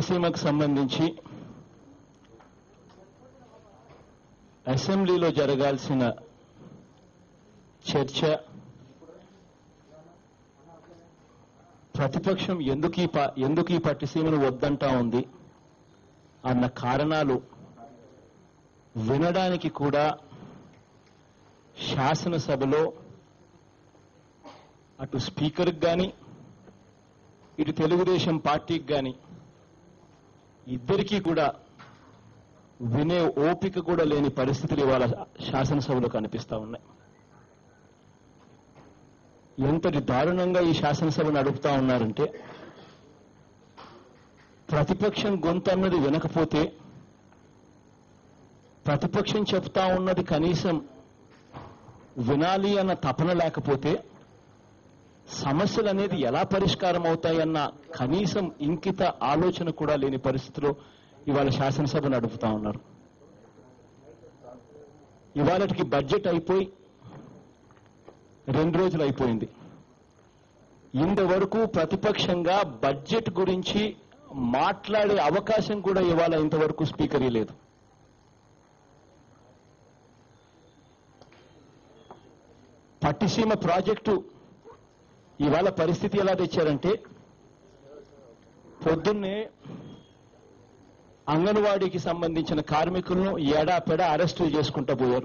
సీమకు సంబంధించి అసెంబ్లీలో జరగాల్సిన చర్చ ప్రతిపక్షం ఎందుకు ఈ ప- ఎందుకు ఈ పట్టిసీమను వద్దంటా ఉంది అన్న కారణాలు వినడానికి కూడా శాసనసభలో అటు స్పీకర్కి కానీ ఇటు తెలుగుదేశం పార్టీకి కానీ ఇద్దరికీ కూడా వినే ఓపిక కూడా లేని పరిస్థితులు ఇవాళ శాసనసభలో కనిపిస్తా ఉన్నాయి ఎంతటి దారుణంగా ఈ శాసనసభ నడుపుతా ఉన్నారంటే ప్రతిపక్షం గొంతు అన్నది వినకపోతే ప్రతిపక్షం చెప్తా ఉన్నది కనీసం వినాలి అన్న తపన లేకపోతే సమస్యలు అనేది ఎలా పరిష్కారం అవుతాయన్న కనీసం ఇంకిత ఆలోచన కూడా లేని పరిస్థితిలో ఇవాళ శాసనసభ నడుపుతా ఉన్నారు ఇవాళకి బడ్జెట్ అయిపోయి రెండు రోజులు అయిపోయింది ఇంతవరకు ప్రతిపక్షంగా బడ్జెట్ గురించి మాట్లాడే అవకాశం కూడా ఇవాళ ఇంతవరకు స్పీకర్ లేదు పట్టిసీమ ప్రాజెక్టు ఇవాళ పరిస్థితి ఎలా తెచ్చారంటే పొద్దున్నే అంగన్వాడీకి సంబంధించిన కార్మికులను ఏడాపెడా అరెస్టులు చేసుకుంటూ పోయారు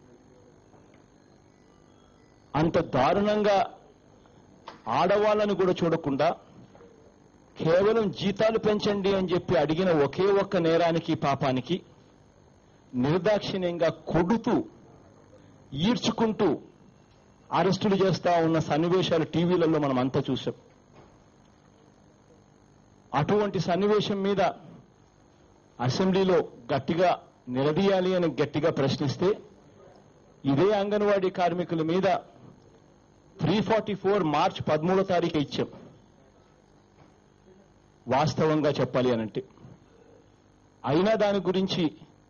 అంత దారుణంగా ఆడవాళ్ళను కూడా చూడకుండా కేవలం జీతాలు పెంచండి అని చెప్పి అడిగిన ఒకే ఒక్క నేరానికి పాపానికి నిర్దాక్షిణ్యంగా కొడుతూ ఈడ్చుకుంటూ అరెస్టులు చేస్తా ఉన్న సన్నివేశాలు టీవీలలో మనం అంతా చూసాం అటువంటి సన్నివేశం మీద అసెంబ్లీలో గట్టిగా నిలదీయాలి అని గట్టిగా ప్రశ్నిస్తే ఇదే అంగన్వాడీ కార్మికుల మీద త్రీ ఫార్టీ ఫోర్ మార్చ్ పదమూడో తారీఖు ఇచ్చాం వాస్తవంగా చెప్పాలి అనంటే అయినా దాని గురించి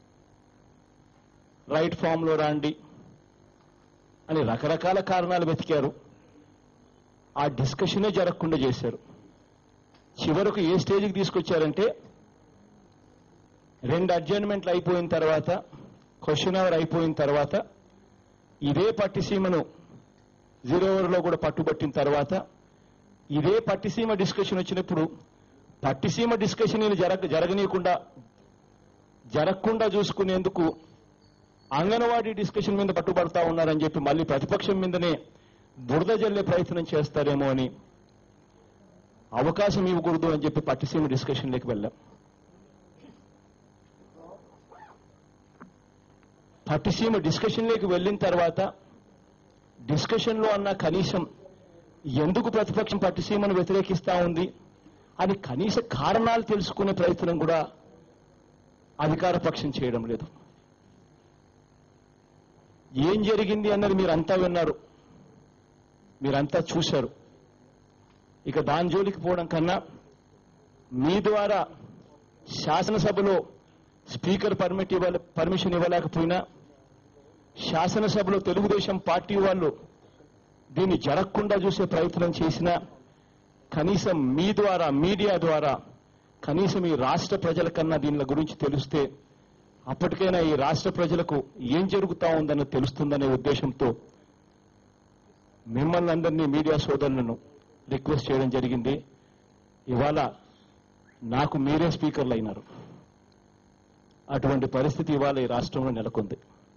రైట్ ఫామ్లో రాండి అని రకరకాల కారణాలు వెతికారు ఆ డిస్కషనే జరగకుండా చేశారు చివరకు ఏ స్టేజ్కి తీసుకొచ్చారంటే రెండు అడ్జర్న్మెంట్లు అయిపోయిన తర్వాత క్వశ్చన్ అవర్ అయిపోయిన తర్వాత ఇదే పట్టిసీమను జీరో ఓవర్లో కూడా పట్టుబట్టిన తర్వాత ఇదే పట్టిసీమ డిస్కషన్ వచ్చినప్పుడు పట్టిసీమ డిస్కషన్ జరగ జరగనీయకుండా జరగకుండా చూసుకునేందుకు అంగన్వాడీ డిస్కషన్ మీద పట్టుబడతా ఉన్నారని చెప్పి మళ్ళీ ప్రతిపక్షం మీదనే బురద జల్లే ప్రయత్నం చేస్తారేమో అని అవకాశం ఇవ్వకూడదు అని చెప్పి పట్టిసీమ డిస్కషన్లోకి వెళ్ళాం పట్టిసీమ డిస్కషన్లోకి వెళ్ళిన తర్వాత డిస్కషన్లో అన్న కనీసం ఎందుకు ప్రతిపక్షం పట్టిసీమను వ్యతిరేకిస్తా ఉంది అని కనీస కారణాలు తెలుసుకునే ప్రయత్నం కూడా అధికార పక్షం చేయడం లేదు ఏం జరిగింది అన్నది మీరంతా విన్నారు మీరంతా చూశారు ఇక దాని జోలికి పోవడం కన్నా మీ ద్వారా శాసనసభలో స్పీకర్ పర్మిట్ ఇవ్వ పర్మిషన్ ఇవ్వలేకపోయినా శాసనసభలో తెలుగుదేశం పార్టీ వాళ్ళు దీన్ని జరగకుండా చూసే ప్రయత్నం చేసినా కనీసం మీ ద్వారా మీడియా ద్వారా కనీసం ఈ రాష్ట్ర ప్రజల కన్నా దీని గురించి తెలిస్తే అప్పటికైనా ఈ రాష్ట్ర ప్రజలకు ఏం జరుగుతా ఉందన్న తెలుస్తుందనే ఉద్దేశంతో మిమ్మల్ని అందరినీ మీడియా సోదరులను రిక్వెస్ట్ చేయడం జరిగింది ఇవాళ నాకు మీరే స్పీకర్లు అయినారు అటువంటి పరిస్థితి ఇవాళ ఈ రాష్ట్రంలో నెలకొంది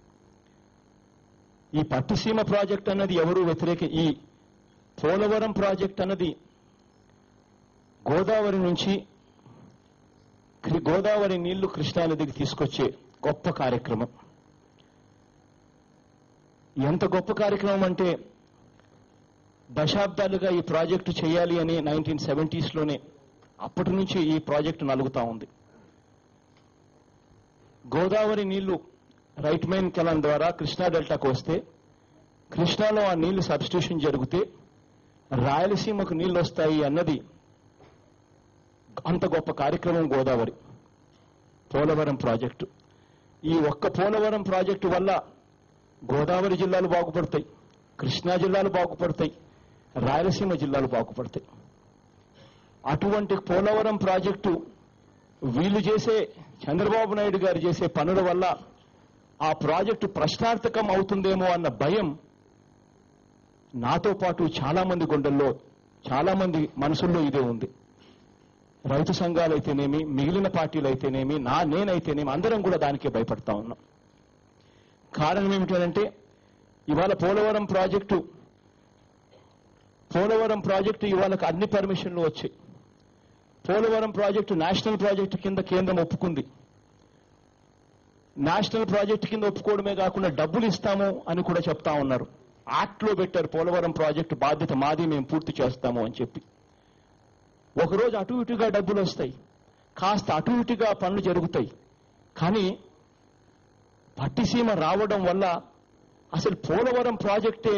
ఈ పట్టిసీమ ప్రాజెక్ట్ అన్నది ఎవరు వ్యతిరేక ఈ పోలవరం ప్రాజెక్ట్ అన్నది గోదావరి నుంచి కృ- గోదావరి నీళ్లు కృష్ణానదికి తీసుకొచ్చే గొప్ప కార్యక్రమం ఎంత గొప్ప కార్యక్రమం అంటే దశాబ్దాలుగా ఈ ప్రాజెక్టు చేయాలి అని నైన్టీన్ సెవెంటీస్లోనే అప్పటి నుంచి ఈ ప్రాజెక్టు నలుగుతా ఉంది గోదావరి నీళ్లు రైట్ మెయిన్ కెలాన్ ద్వారా కృష్ణా డెల్టాకు వస్తే కృష్ణాలో ఆ నీళ్లు సబ్స్టిట్యూషన్ జరిగితే రాయలసీమకు నీళ్లు వస్తాయి అన్నది అంత గొప్ప కార్యక్రమం గోదావరి పోలవరం ప్రాజెక్టు ఈ ఒక్క పోలవరం ప్రాజెక్టు వల్ల గోదావరి జిల్లాలు బాగుపడతాయి కృష్ణా జిల్లాలు బాగుపడతాయి రాయలసీమ జిల్లాలు బాగుపడతాయి అటువంటి పోలవరం ప్రాజెక్టు వీళ్ళు చేసే చంద్రబాబు నాయుడు గారు చేసే పనుల వల్ల ఆ ప్రాజెక్టు ప్రశ్నార్థకం అవుతుందేమో అన్న భయం నాతో పాటు చాలా మంది గుండెల్లో చాలా మంది మనసుల్లో ఇదే ఉంది రైతు సంఘాలు అయితేనేమి మిగిలిన పార్టీలు అయితేనేమి నా నేనైతేనేమి అందరం కూడా దానికే భయపడతా ఉన్నాం కారణం ఏమిటంటే ఇవాళ పోలవరం ప్రాజెక్టు పోలవరం ప్రాజెక్టు ఇవాళకు అన్ని పర్మిషన్లు వచ్చాయి పోలవరం ప్రాజెక్టు నేషనల్ ప్రాజెక్టు కింద కేంద్రం ఒప్పుకుంది నేషనల్ ప్రాజెక్టు కింద ఒప్పుకోవడమే కాకుండా డబ్బులు ఇస్తాము అని కూడా చెప్తా ఉన్నారు యాక్ట్ లో పెట్టారు పోలవరం ప్రాజెక్టు బాధ్యత మాది మేము పూర్తి చేస్తాము అని చెప్పి ఒకరోజు అటు ఇటుగా డబ్బులు వస్తాయి కాస్త అటు ఇటుగా పనులు జరుగుతాయి కానీ పట్టిసీమ రావడం వల్ల అసలు పోలవరం ప్రాజెక్టే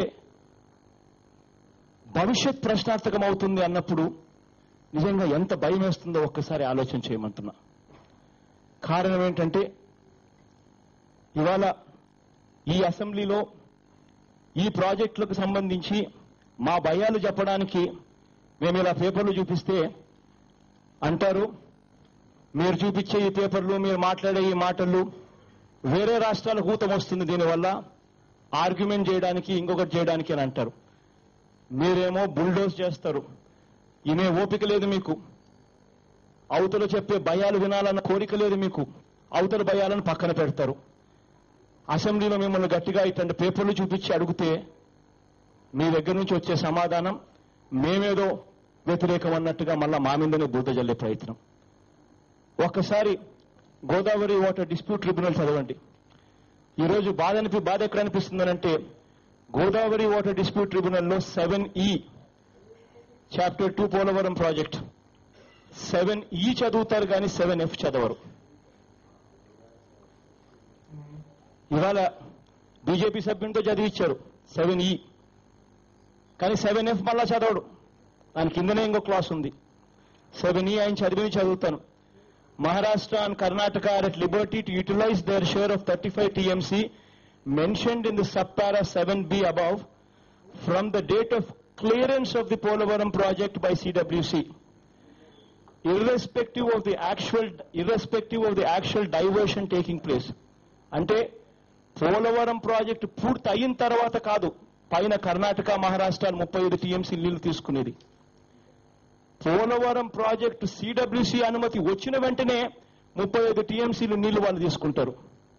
భవిష్యత్ ప్రశ్నార్థకం అవుతుంది అన్నప్పుడు నిజంగా ఎంత భయం వేస్తుందో ఒక్కసారి ఆలోచన చేయమంటున్నా కారణం ఏంటంటే ఇవాళ ఈ అసెంబ్లీలో ఈ ప్రాజెక్టులకు సంబంధించి మా భయాలు చెప్పడానికి మేము ఇలా పేపర్లు చూపిస్తే అంటారు మీరు చూపించే ఈ పేపర్లు మీరు మాట్లాడే ఈ మాటలు వేరే రాష్ట్రాలకు ఊతం వస్తుంది దీనివల్ల ఆర్గ్యుమెంట్ చేయడానికి ఇంకొకటి చేయడానికి అని అంటారు మీరేమో బుల్డోజ్ చేస్తారు ఈమె ఓపిక లేదు మీకు అవతల చెప్పే భయాలు వినాలన్న కోరిక లేదు మీకు అవతల భయాలను పక్కన పెడతారు అసెంబ్లీలో మిమ్మల్ని గట్టిగా ఇట్లాంటి పేపర్లు చూపించి అడిగితే మీ దగ్గర నుంచి వచ్చే సమాధానం మేమేదో వ్యతిరేకం అన్నట్టుగా మళ్ళా మా మీదనే బూత జల్లే ప్రయత్నం ఒక్కసారి గోదావరి వాటర్ డిస్ప్యూట్ ట్రిబ్యునల్ చదవండి ఈరోజు బాధ అనిపి బాధ ఎక్కడ అనిపిస్తుందనంటే గోదావరి వాటర్ డిస్ప్యూట్ ట్రిబ్యునల్లో seven E chapter two Polavaram project seven E చదువుతారు కానీ సెవెన్ ఎఫ్ చదవరు ఇవాళ బీజేపీ సభ్యునితో చదివిచ్చారు సెవెన్ ఈ కానీ సెవెన్ ఎఫ్ మళ్ళా చదవడు దాని కిందనే ఇంకో క్లాస్ ఉంది సెవెన్ ఈ ఆయన చదివి చదువుతాను Maharashtra and Karnataka are at liberty to utilize their share of 35 TMC mentioned in the subpara 7b above from the date of clearance of the Polavaram project by CWC. Irrespective of the actual, irrespective of the actual diversion taking place. అంటే Polavaram project పూర్తి అయిన తర్వాత కాదు పైన కర్ణాటక మహారాష్ట్ర ముప్పై ఐదు TMC నీళ్లు తీసుకునేది పోలవరం ప్రాజెక్టు సిడబ్ల్యూసి అనుమతి వచ్చిన వెంటనే ముప్పై ఐదు టీఎంసీలు నీళ్లు వాళ్ళు తీసుకుంటారు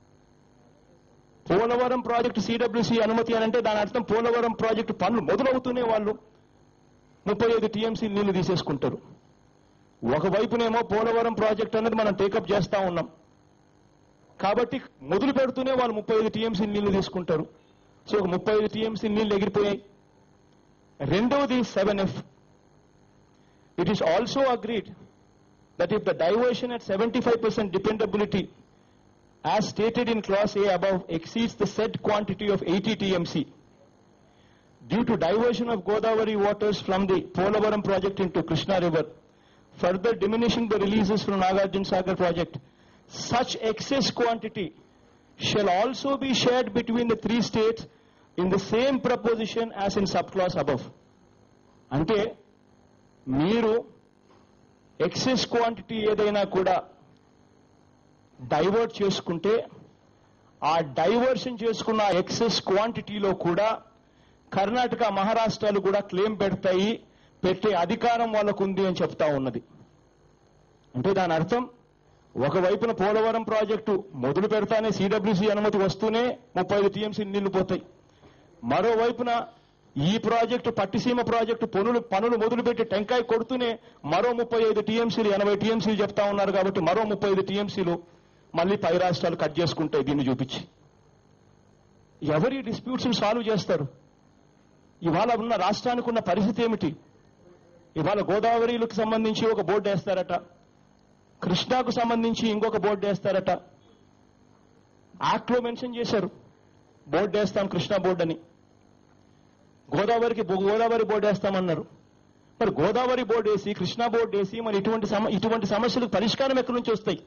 పోలవరం ప్రాజెక్టు సిడబ్ల్యూసి అనుమతి అని అంటే దాని అర్థం పోలవరం ప్రాజెక్టు పనులు మొదలవుతూనే వాళ్ళు ముప్పై ఐదు టీఎంసీ నీళ్లు తీసేసుకుంటారు ఒకవైపునేమో పోలవరం ప్రాజెక్ట్ అనేది మనం టేకప్ చేస్తా ఉన్నాం కాబట్టి మొదలు పెడుతూనే వాళ్ళు ముప్పై ఐదు టీఎంసీ నీళ్లు తీసుకుంటారు సో ఒక ముప్పై ఐదు టీఎంసీ నీళ్లు ఎగిరిపోయాయి రెండవది seven F It is also agreed that if the diversion at 75% dependability, as stated in clause A above, exceeds the said quantity of 80 TMC, due to diversion of Godavari waters from the Polavaram project into Krishna River, further diminishing the releases from Nagarjun Sagar project, such excess quantity shall also be shared between the three states in the same proposition as in subclause above. అంటే మీరు excess quantity ఏదైనా కూడా divert చేసుకుంటే ఆ diversion చేసుకున్న excess క్వాంటిటీలో కూడా కర్ణాటక మహారాష్ట్రాలు కూడా క్లెయిమ్ పెడతాయి పెట్టే అధికారం వాళ్ళకు ఉంది అని చెప్తా ఉన్నది అంటే దాని అర్థం ఒకవైపున పోలవరం ప్రాజెక్టు మొదలు పెడతానే సిడబ్ల్యూసీ అనుమతి వస్తూనే ముప్పై ఐదు టీఎంసీ నీళ్లు పోతాయి మరోవైపున ఈ ప్రాజెక్టు పట్టిసీమ ప్రాజెక్టు పనులు పనులు మొదలుపెట్టి టెంకాయ కొడుతూనే మరో ముప్పై ఐదు టీఎంసీలు ఎనభై టీఎంసీలు చెప్తా ఉన్నారు కాబట్టి మరో ముప్పై ఐదు టీఎంసీలు మళ్ళీ పై రాష్ట్రాలు కట్ చేసుకుంటాయి దీన్ని చూపించి ఎవరి డిస్ప్యూట్స్ సాల్వ్ చేస్తారు ఇవాళ ఉన్న రాష్ట్రానికి ఉన్న పరిస్థితి ఏమిటి ఇవాళ గోదావరిలకు సంబంధించి ఒక బోర్డు వేస్తారట కృష్ణాకు సంబంధించి ఇంకొక బోర్డు వేస్తారట యాక్ట్ లో మెన్షన్ చేశారు బోర్డు వేస్తాం కృష్ణా బోర్డు అని గోదావరికి బో- గోదావరి బోర్డు వేస్తామన్నారు మరి గోదావరి బోర్డు వేసి కృష్ణా బోర్డు వేసి మరి ఇటువంటి సమ ఇటువంటి సమస్యలకు పరిష్కారం ఎక్కడి నుంచి వస్తాయి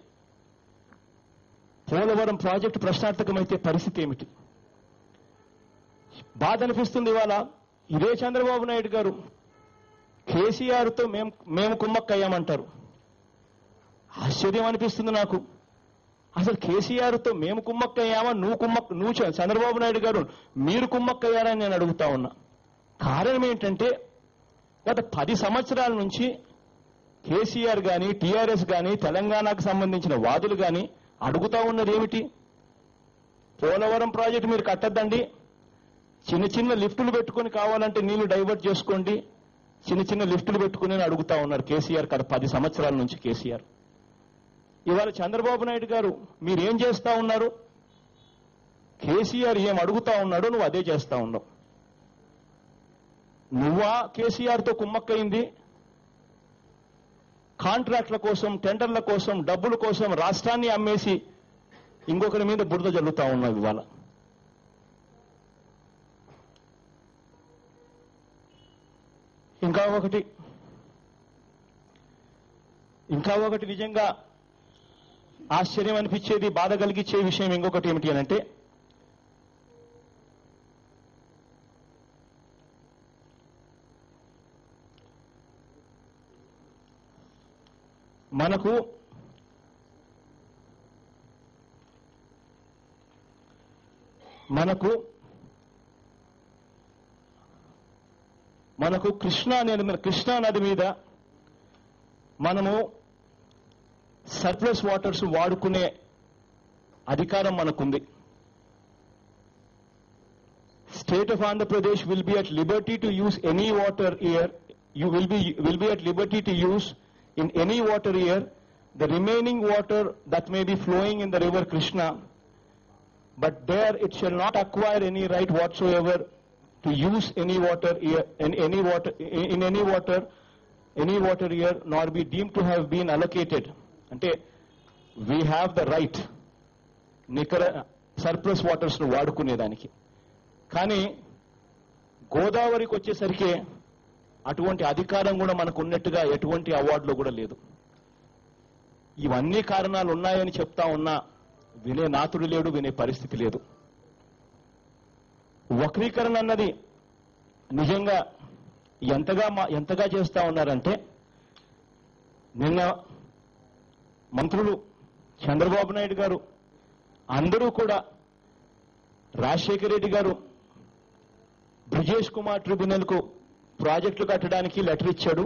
పోలవరం ప్రాజెక్టు ప్రశ్నార్థకమైతే పరిస్థితి ఏమిటి బాధ అనిపిస్తుంది ఇవాళ ఇదే చంద్రబాబు నాయుడు గారు కేసీఆర్తో మేము మేము కుమ్మక్కయ్యామంటారు ఆశ్చర్యం అనిపిస్తుంది నాకు అసలు కేసీఆర్తో మేము కుమ్మక్కయ్యామా నువ్వు కుమ్మక్క నువ్వు చ- చంద్రబాబు నాయుడు గారు మీరు కుమ్మక్కయ్యారని నేను అడుగుతా ఉన్నా కారణం ఏంటంటే గత పది సంవత్సరాల నుంచి కేసీఆర్ గాని టీఆర్ఎస్ గాని తెలంగాణకు సంబంధించిన వాదులు గాని అడుగుతా ఉన్నది ఏమిటి పోలవరం ప్రాజెక్టు మీరు కట్టద్దండి చిన్న చిన్న లిఫ్టులు పెట్టుకొని కావాలంటే నీళ్లు డైవర్ట్ చేసుకోండి చిన్న చిన్న లిఫ్టులు పెట్టుకుని అని అడుగుతా ఉన్నారు కేసీఆర్ గత పది సంవత్సరాల నుంచి కేసీఆర్ ఇవాళ చంద్రబాబు నాయుడు గారు మీరేం చేస్తా ఉన్నారు కేసీఆర్ ఏం అడుగుతా ఉన్నాడో నువ్వు అదే చేస్తా ఉన్నావు నువ్వా కేసీఆర్తో కుమ్మక్కయింది కాంట్రాక్ట్ల కోసం టెండర్ల కోసం డబ్బుల కోసం రాష్ట్రాన్ని అమ్మేసి ఇంకొకరి మీద బురద జల్లుతా ఉన్నావు ఇవాళ ఇంకా ఒకటి ఇంకా ఒకటి నిజంగా ఆశ్చర్యం అనిపించేది బాధ కలిగించే విషయం ఇంకొకటి ఏమిటి అని అంటే మనకు మనకు మనకు కృష్ణా నది మీద కృష్ణా నది మీద మనము సర్ప్లస్ వాటర్స్ వాడుకునే అధికారం మనకుంది state of Andhra Pradesh will be at liberty to use any water year you will be will be at liberty to use in any water year the remaining water that may be flowing in the river Krishna but there it shall not acquire any right whatsoever to use any water ear, in any water in any water any water ear nor be deemed to have been allocated అంటే we have the right నికర surplus waters ను వాడుకునేదానికి కానీ గోదావరికి వచ్చేసరికి అటువంటి అధికారం కూడా మనకు ఉన్నట్టుగా ఎటువంటి అవార్డులో కూడా లేదు ఇవన్నీ కారణాలు ఉన్నాయని చెప్తా ఉన్నా వినే నాతుడు లేడు వినే పరిస్థితి లేదు వక్రీకరణ అన్నది నిజంగా ఎంతగా మా ఎంతగా చేస్తా ఉన్నారంటే నిన్న మంత్రులు చంద్రబాబు నాయుడు గారు అందరూ కూడా రాజశేఖర రెడ్డి గారు బ్రిజేష్ కుమార్ ట్రిబ్యునల్ కు ప్రాజెక్టులు కట్టడానికి లెటర్ ఇచ్చాడు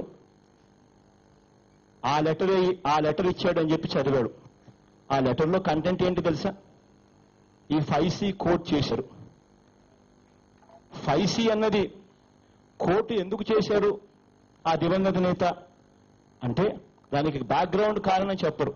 ఆ లెటర్ ఆ లెటర్ ఇచ్చాడు అని చెప్పి చదివాడు ఆ లెటర్లో కంటెంట్ ఏంటి తెలుసా ఈ ఫైవ్ సి కోట్ చేశారు ఫైవ్ సి అన్నది కోర్టు ఎందుకు చేశారు ఆ దివంగత నేత అంటే దానికి బ్యాక్గ్రౌండ్ కారణం చెప్పరు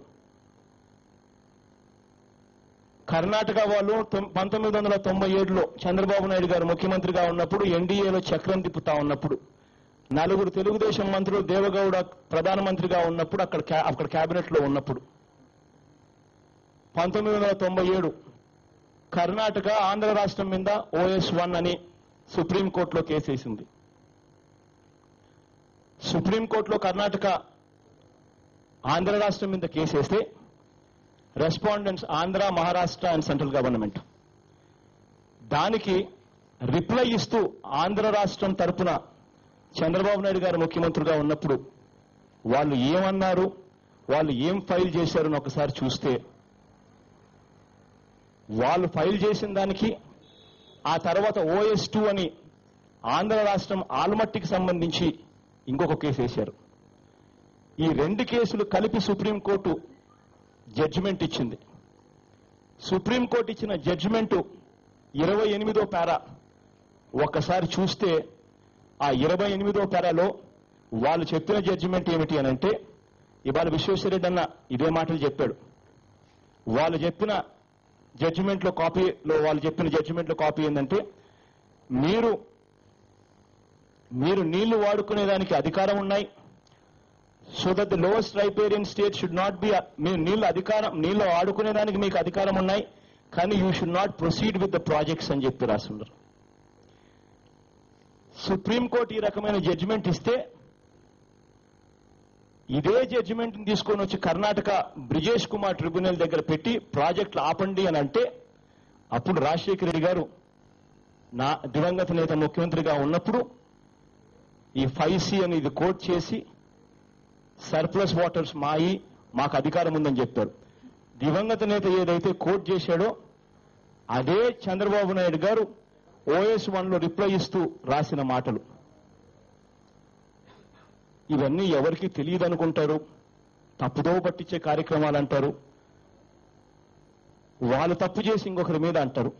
కర్ణాటక వాళ్ళు తొమ్- పంతొమ్మిది వందల తొంభై ఏడులో చంద్రబాబు నాయుడు గారు ముఖ్యమంత్రిగా ఉన్నప్పుడు ఎన్డీఏలో చక్రం తిప్పుతా ఉన్నప్పుడు నలుగురు తెలుగుదేశం మంత్రులు దేవగౌడ ప్రధానమంత్రిగా ఉన్నప్పుడు అక్కడ క్యా- అక్కడ కేబినెట్ లో ఉన్నప్పుడు పంతొమ్మిది వందల తొంభై ఏడు కర్ణాటక ఆంధ్ర రాష్ట్రం మీద ఓఎస్ వన్ అని సుప్రీంకోర్టులో కేసేసింది సుప్రీంకోర్టులో కర్ణాటక ఆంధ్ర రాష్ట్రం మీద కేసేస్తే respondents Andhra Maharashtra and central government దానికి రిప్లై ఇస్తూ ఆంధ్ర రాష్ట్రం తరపున చంద్రబాబు నాయుడు గారు ముఖ్యమంత్రిగా ఉన్నప్పుడు వాళ్ళు ఏమన్నారు వాళ్ళు ఏం ఫైల్ చేశారని ఒకసారి చూస్తే వాళ్ళు ఫైల్ చేసిన దానికి ఆ తర్వాత ఓఎస్ టూ అని ఆంధ్ర రాష్ట్రం ఆల్మట్టికి సంబంధించి ఇంకొక కేసు వేశారు ఈ రెండు కేసులు కలిపి సుప్రీంకోర్టు జడ్జిమెంట్ ఇచ్చింది సుప్రీంకోర్టు ఇచ్చిన జడ్జిమెంట్ ఇరవై ఎనిమిదో పేరా ఒక్కసారి చూస్తే ఆ ఇరవై ఎనిమిదో పేరాలో వాళ్ళు చెప్పిన జడ్జిమెంట్ ఏమిటి అని అంటే ఇవాళ విశ్వేశ్వరరెడ్డి అన్న ఇదే మాటలు చెప్పాడు వాళ్ళు చెప్పిన జడ్జిమెంట్ లో కాపీలో వాళ్ళు చెప్పిన జడ్జిమెంట్ లో కాపీ ఏంటంటే మీరు మీరు నీళ్లు వాడుకునేదానికి అధికారం ఉన్నాయి so that the lowest riparian state should not be మీరు నీళ్ళు అధికారం నీళ్ళు ఆడుకునేదానికి మీకు అధికారం ఉన్నాయి కానీ you should not proceed with the projects అని చెప్పి రాస్తున్నారు సుప్రీంకోర్టు ఈ రకమైన జడ్జిమెంట్ ఇస్తే ఇదే జడ్జిమెంట్ తీసుకొని వచ్చి కర్ణాటక బ్రిజేష్ కుమార్ ట్రిబ్యునల్ దగ్గర పెట్టి ప్రాజెక్టులు ఆపండి అని అంటే అప్పుడు రాజశేఖర రెడ్డి గారు నా దివంగత నేత ముఖ్యమంత్రిగా ఉన్నప్పుడు ఈ ఫైవ్ సి అనేది కోట్ చేసి సర్ప్లస్ వాటర్స్ మాయి మాకు అధికారం ఉందని చెప్పారు దివంగత నేత ఏదైతే కోట్ చేశాడో అదే చంద్రబాబు నాయుడు గారు ఓఎస్ వన్ లో రిప్లై ఇస్తూ రాసిన మాటలు ఇవన్నీ ఎవరికి తెలియదు అనుకుంటారు తప్పుదో పట్టించే కార్యక్రమాలు అంటారు వాళ్ళు తప్పు చేసి ఇంకొకరి మీద అంటారు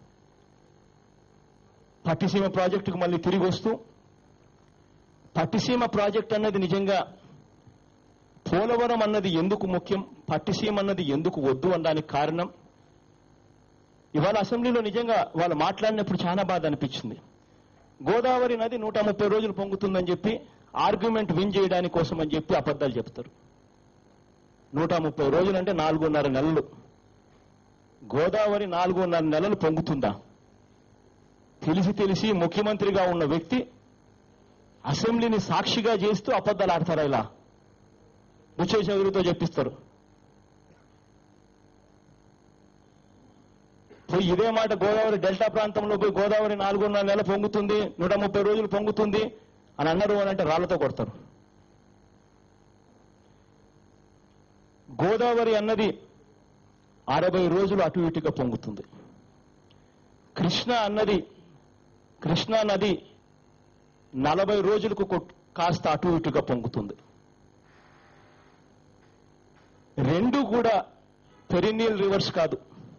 పట్టిసీమ ప్రాజెక్టుకు మళ్ళీ తిరిగి వస్తూ పట్టిసీమ ప్రాజెక్ట్ అన్నది నిజంగా పోలవరం అన్నది ఎందుకు ముఖ్యం పట్టిసీమ అన్నది ఎందుకు వద్దు అనడానికి కారణం ఇవాళ అసెంబ్లీలో నిజంగా వాళ్ళు మాట్లాడినప్పుడు చాలా బాధ అనిపించింది గోదావరి నది నూట ముప్పై రోజులు పొంగుతుందని చెప్పి ఆర్గ్యుమెంట్ విన్ చేయడానికి కోసం అని చెప్పి అబద్ధాలు చెప్తారు నూట ముప్పై రోజులు అంటే నాలుగున్నర నెలలు గోదావరి నాలుగున్నర నెలలు పొంగుతుందా తెలిసి తెలిసి ముఖ్యమంత్రిగా ఉన్న వ్యక్తి అసెంబ్లీని సాక్షిగా చేస్తూ అబద్ధాలు ఆడతారా ఇలా బుచ్చే చౌదరితో చెప్పిస్తారు పోయి ఇదే మాట గోదావరి డెల్టా ప్రాంతంలో పోయి గోదావరి నాలుగున్నర నెల పొంగుతుంది నూట ముప్పై రోజులు పొంగుతుంది అని అన్నారు అని అంటే రాళ్లతో కొడతారు గోదావరి అన్నది అరవై రోజులు అటు ఇటుగా పొంగుతుంది కృష్ణ అన్నది కృష్ణా నది నలభై రోజులకు కొట్- కాస్త అటు ఇటుగా పొంగుతుంది రెండు కూడా పెరినియల్ రివర్స్ కాదు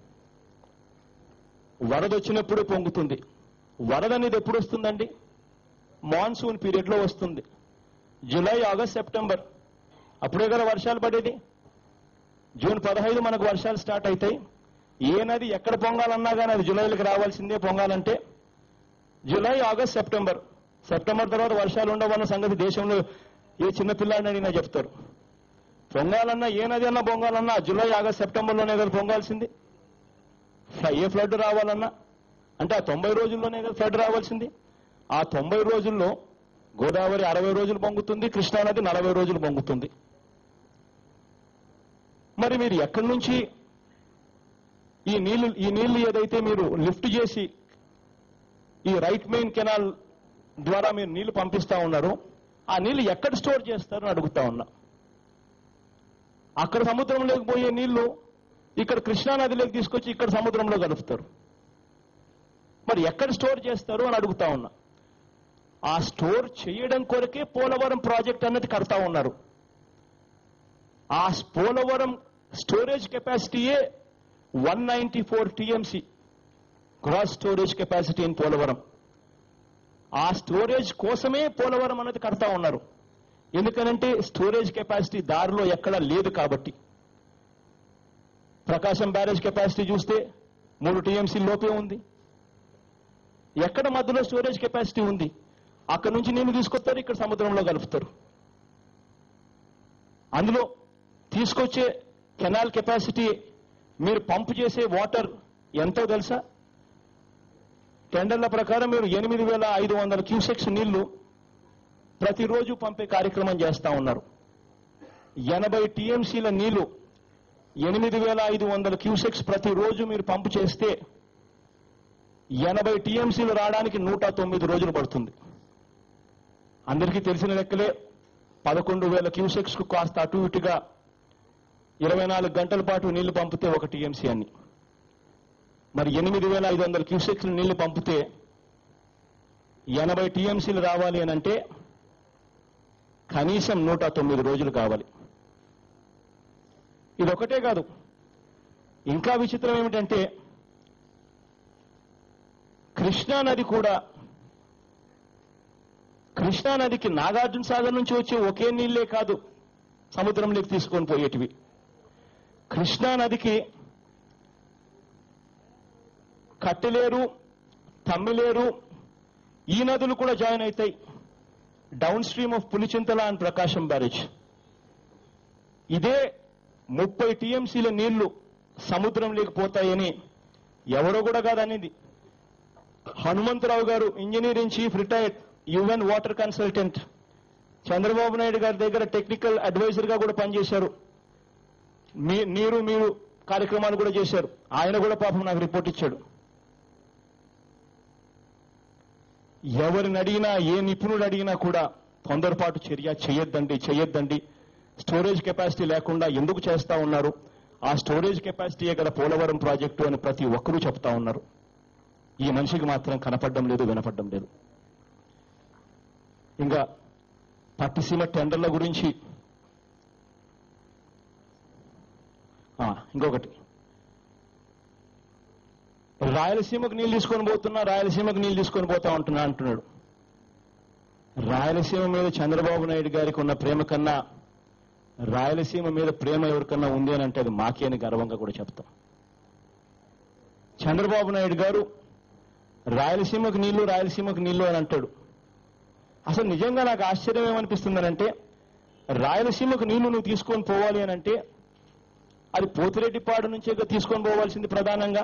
వరద వచ్చినప్పుడే పొంగుతుంది వరద అనేది ఎప్పుడు వస్తుందండి మాన్సూన్ పీరియడ్ లో వస్తుంది జూలై ఆగస్ట్ సెప్టెంబర్ అప్పుడే కదా వర్షాలు పడేది జూన్ పదహైదు మనకు వర్షాలు స్టార్ట్ అవుతాయి ఏ నది ఎక్కడ పొంగాలన్నా కానీ అది జూలైలోకి రావాల్సిందే పొంగాలంటే జూలై ఆగస్ట్ సెప్టెంబర్ సెప్టెంబర్ తర్వాత వర్షాలు ఉండవన్న సంగతి దేశంలో ఏ చిన్న పిల్లాడిని అడిగినా చెప్తారు పొంగాలన్నా ఏ నది అన్నా పొంగాలన్నా జూలై ఆగస్ట్ సెప్టెంబర్లోనే కదా పొంగాల్సింది ఫ్ల- ఏ ఫ్లడ్ రావాలన్నా అంటే ఆ తొంభై రోజుల్లోనే కదా ఫ్లడ్ రావాల్సింది ఆ తొంభై రోజుల్లో గోదావరి అరవై రోజులు పొంగుతుంది కృష్ణానది నలభై రోజులు పొంగుతుంది మరి మీరు ఎక్కడి నుంచి ఈ నీళ్లు ఈ నీళ్లు ఏదైతే మీరు లిఫ్ట్ చేసి ఈ రైట్ మెయిన్ కెనాల్ ద్వారా మీరు నీళ్లు పంపిస్తా ఉన్నారో ఆ నీళ్లు ఎక్కడ స్టోర్ చేస్తారని అడుగుతా ఉన్నా అక్కడ సముద్రంలోకి పోయే నీళ్లు ఇక్కడ కృష్ణా నదిలోకి తీసుకొచ్చి ఇక్కడ సముద్రంలో కలుపుతారు మరి ఎక్కడ స్టోర్ చేస్తారు అని అడుగుతా ఉన్నా ఆ స్టోర్ చేయడం కొరకే పోలవరం ప్రాజెక్ట్ అన్నది కడతా ఉన్నారు ఆ పోలవరం స్టోరేజ్ కెపాసిటీయే one ninety four TMC gross storage capacity in Polavaram ఆ స్టోరేజ్ కోసమే పోలవరం అనేది కడతా ఉన్నారు ఎందుకనంటే స్టోరేజ్ కెపాసిటీ దారిలో ఎక్కడా లేదు కాబట్టి ప్రకాశం బ్యారేజ్ కెపాసిటీ చూస్తే మూడు టీఎంసీ లోపే ఉంది ఎక్కడ మధ్యలో స్టోరేజ్ కెపాసిటీ ఉంది అక్కడ నుంచి నీళ్లు తీసుకొస్తారు ఇక్కడ సముద్రంలో కలుపుతారు అందులో తీసుకొచ్చే కెనాల్ కెపాసిటీ మీరు పంపు చేసే వాటర్ ఎంతో తెలుసా టెండర్ల ప్రకారం మీరు ఎనిమిది వేల ఐదు వందల క్యూసెక్స్ నీళ్లు ప్రతిరోజు పంపే కార్యక్రమం చేస్తా ఉన్నారు ఎనభై టీఎంసీల నీళ్లు ఎనిమిది వేల ఐదు వందల క్యూసెక్స్ ప్రతిరోజు మీరు పంపు చేస్తే ఎనభై టీఎంసీలు రావడానికి నూట తొమ్మిది రోజులు పడుతుంది అందరికీ తెలిసిన లెక్కలే పదకొండు వేల క్యూసెక్స్ కు కాస్త అటు ఇటుగా ఇరవై నాలుగు గంటల పాటు నీళ్లు పంపితే ఒక టీఎంసీ అని మరి ఎనిమిది వేల ఐదు వందల క్యూసెక్స్ నీళ్లు పంపితే ఎనభై టీఎంసీలు రావాలి అని అంటే కనీసం నూట తొమ్మిది రోజులు కావాలి ఇది ఒకటే కాదు ఇంకా విచిత్రం ఏమిటంటే కృష్ణా నది కూడా కృష్ణా నదికి నాగార్జున సాగర్ నుంచి వచ్చే ఒకే నీళ్లే కాదు సముద్రంలోకి తీసుకొని పోయేటివి కృష్ణా నదికి కట్టెలేరు తమ్మిలేరు ఈ నదులు కూడా జాయిన్ అవుతాయి downstream of Pulichintala and Prakasam barrage ఇదే ముప్పై టీఎంసీల నీళ్లు సముద్రంలోకి పోతాయని ఎవరో కూడా కాదనేది హనుమంతరావు గారు engineering chief retired UN water consultant Chandrababu Naidu గారి దగ్గర టెక్నికల్ అడ్వైజర్ గా కూడా పనిచేశారు మీ నీరు మీరు కార్యక్రమాలు కూడా చేశారు ఆయన కూడా పాపం నాకు రిపోర్ట్ ఇచ్చాడు ఎవరిని అడిగినా ఏ నిపుణుడు అడిగినా కూడా తొందరపాటు చర్య చేయొద్దండి చేయొద్దండి స్టోరేజ్ కెపాసిటీ లేకుండా ఎందుకు చేస్తా ఉన్నారు ఆ స్టోరేజ్ కెపాసిటీయే కదా పోలవరం ప్రాజెక్టు అని ప్రతి ఒక్కరూ చెప్తా ఉన్నారు ఈ మనిషికి మాత్రం కనపడడం లేదు వినపడడం లేదు ఇంకా పట్టిసీమ టెండర్ల గురించి ఆ, ఇంకొకటి రాయలసీమకు నీళ్ళు తీసుకొని పోతున్నా రాయలసీమకు నీళ్ళు తీసుకొని పోతా ఉంటున్నా అంటున్నాడు రాయలసీమ మీద చంద్రబాబు నాయుడు గారికి ఉన్న ప్రేమ కన్నా రాయలసీమ మీద ప్రేమ ఎవరికన్నా ఉంది అని అంటే అది మాకే అని గర్వంగా కూడా చెప్తాం చంద్రబాబు నాయుడు గారు రాయలసీమకు నీళ్లు రాయలసీమకు నీళ్లు అని అంటాడు అసలు నిజంగా నాకు ఆశ్చర్యం ఏమనిపిస్తుందనంటే రాయలసీమకు నీళ్లు నువ్వు తీసుకొని పోవాలి అని అంటే అది పోతిరెడ్డిపాడు నుంచే కదా తీసుకొని పోవాల్సింది ప్రధానంగా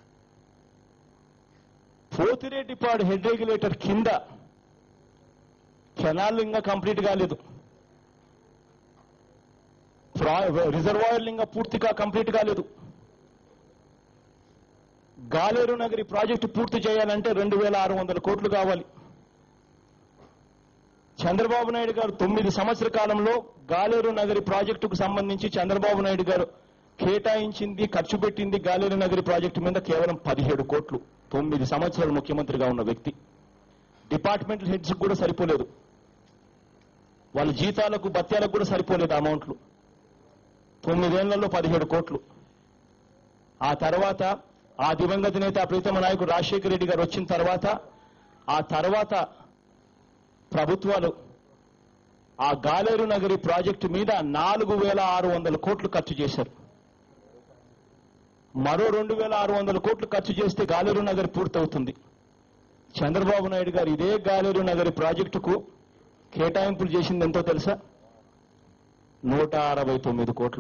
పోతిరెడ్డిపాడు హెడ్ రెగ్యులేటర్ కింద కెనాల్ ఇంకా కంప్లీట్ కాలేదు రిజర్వాయర్లు ఇంకా పూర్తిగా కంప్లీట్ కాలేదు గాలేరు నగరి ప్రాజెక్టు పూర్తి చేయాలంటే రెండు వేల ఆరు వందల కోట్లు కావాలి చంద్రబాబు నాయుడు గారు తొమ్మిది సంవత్సర కాలంలో గాలేరు నగరి ప్రాజెక్టుకు సంబంధించి చంద్రబాబు నాయుడు గారు కేటాయించింది ఖర్చు పెట్టింది గాలేరు నగరి ప్రాజెక్టు మీద కేవలం పదిహేడు కోట్లు తొమ్మిది సంవత్సరాలు ముఖ్యమంత్రిగా ఉన్న వ్యక్తి డిపార్ట్మెంటల్ హెడ్స్ కూడా సరిపోలేదు వాళ్ళ జీతాలకు భత్యాలకు కూడా సరిపోలేదు అమౌంట్లు తొమ్మిదేళ్లలో పదిహేడు కోట్లు ఆ తర్వాత ఆ దివంగత నేత ప్రీతమ నాయకుడు రాజశేఖర రెడ్డి గారు వచ్చిన తర్వాత ఆ తర్వాత ప్రభుత్వాలు ఆ గాలేరు నగరి ప్రాజెక్టు మీద నాలుగు వేల ఆరు వందల కోట్లు ఖర్చు చేశారు మరో రెండు వేల ఆరు వందల కోట్లు ఖర్చు చేస్తే గాలేరు నగరి పూర్తవుతుంది చంద్రబాబు నాయుడు గారు ఇదే గాలేరు నగరి ప్రాజెక్టుకు కేటాయింపులు చేసింది ఎంతో తెలుసా నూట అరవై తొమ్మిది కోట్లు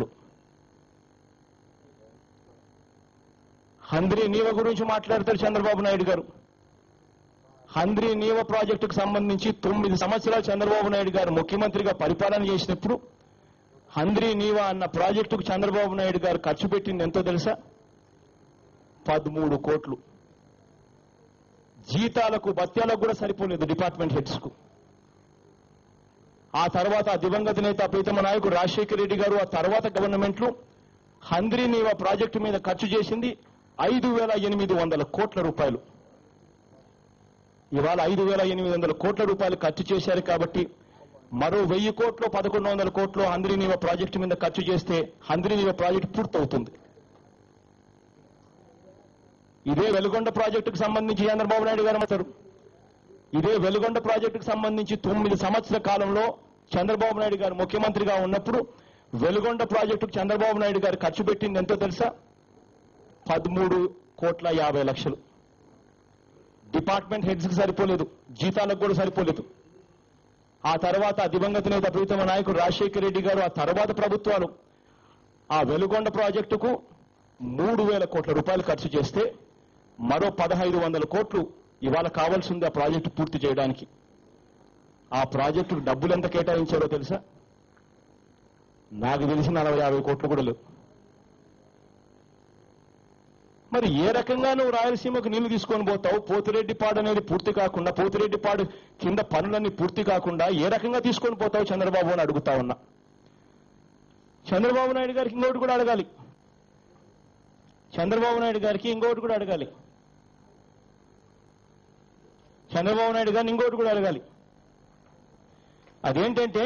హంద్రి నీవ గురించి మాట్లాడతారు చంద్రబాబు నాయుడు గారు హంద్రి నీవ ప్రాజెక్టుకు సంబంధించి తొమ్మిది సంవత్సరాలు చంద్రబాబు నాయుడు గారు ముఖ్యమంత్రిగా పరిపాలన చేసినప్పుడు హంద్రి నీవ అన్న ప్రాజెక్టుకు చంద్రబాబు నాయుడు గారు ఖర్చు పెట్టింది ఎంతో తెలుసా పదమూడు కోట్లు జీతాలకు భత్యాలకు కూడా సరిపోలేదు డిపార్ట్మెంట్ హెడ్స్ కు ఆ తర్వాత ఆ దివంగత నేత ప్రీతమ నాయకుడు రాజశేఖర రెడ్డి గారు ఆ తర్వాత గవర్నమెంట్లు హంద్రి నీవ ప్రాజెక్టు మీద ఖర్చు చేసింది ఐదు వేల ఎనిమిది వందల కోట్ల రూపాయలు ఇవాళ ఐదు వేల ఎనిమిది వందల కోట్ల రూపాయలు ఖర్చు చేశారు కాబట్టి మరో వెయ్యి కోట్లు పదకొండు వందల కోట్లు హంద్రీనీవ ప్రాజెక్టు మీద ఖర్చు చేస్తే హంద్రీనీవ ప్రాజెక్టు పూర్తవుతుంది ఇదే వెలుగొండ ప్రాజెక్టుకు సంబంధించి చంద్రబాబు నాయుడు గారు మాట్లాడు ఇదే వెలుగొండ ప్రాజెక్టుకు సంబంధించి తొమ్మిది సంవత్సర కాలంలో చంద్రబాబు నాయుడు గారు ముఖ్యమంత్రిగా ఉన్నప్పుడు వెలుగొండ ప్రాజెక్టుకు చంద్రబాబు నాయుడు గారు ఖర్చు పెట్టింది ఎంతో తెలుసా పదమూడు కోట్ల యాభై లక్షలు డిపార్ట్మెంట్ హెడ్స్ కి సరిపోలేదు జీతాలకు కూడా సరిపోలేదు ఆ తర్వాత దివంగత నేత ప్రీతమ నాయకుడు రాజశేఖర రెడ్డి గారు ఆ తర్వాత ప్రభుత్వాలు ఆ వెలుగొండ ప్రాజెక్టుకు మూడు వేల కోట్ల రూపాయలు ఖర్చు చేస్తే మరో పదహైదు వందల కోట్లు ఇవాళ కావాల్సి ఉంది ఆ ప్రాజెక్టు పూర్తి చేయడానికి ఆ ప్రాజెక్టుకు డబ్బులు ఎంత కేటాయించారో తెలుసా నాకు తెలిసి నలభై యాభై కోట్లు కూడా లేవు మరి ఏ రకంగా నువ్వు రాయలసీమకు నీళ్లు తీసుకొని పోతావు పోతిరెడ్డిపాడు అనేది పూర్తి కాకుండా పోతిరెడ్డిపాడు కింద పనులన్నీ పూర్తి కాకుండా ఏ రకంగా తీసుకొని పోతావు చంద్రబాబు అని అడుగుతా ఉన్నా చంద్రబాబు నాయుడు గారికి ఇంకోటి కూడా అడగాలి చంద్రబాబు నాయుడు గారికి ఇంకోటి కూడా అడగాలి చంద్రబాబు నాయుడు గారిని ఇంకోటి కూడా అడగాలి అదేంటంటే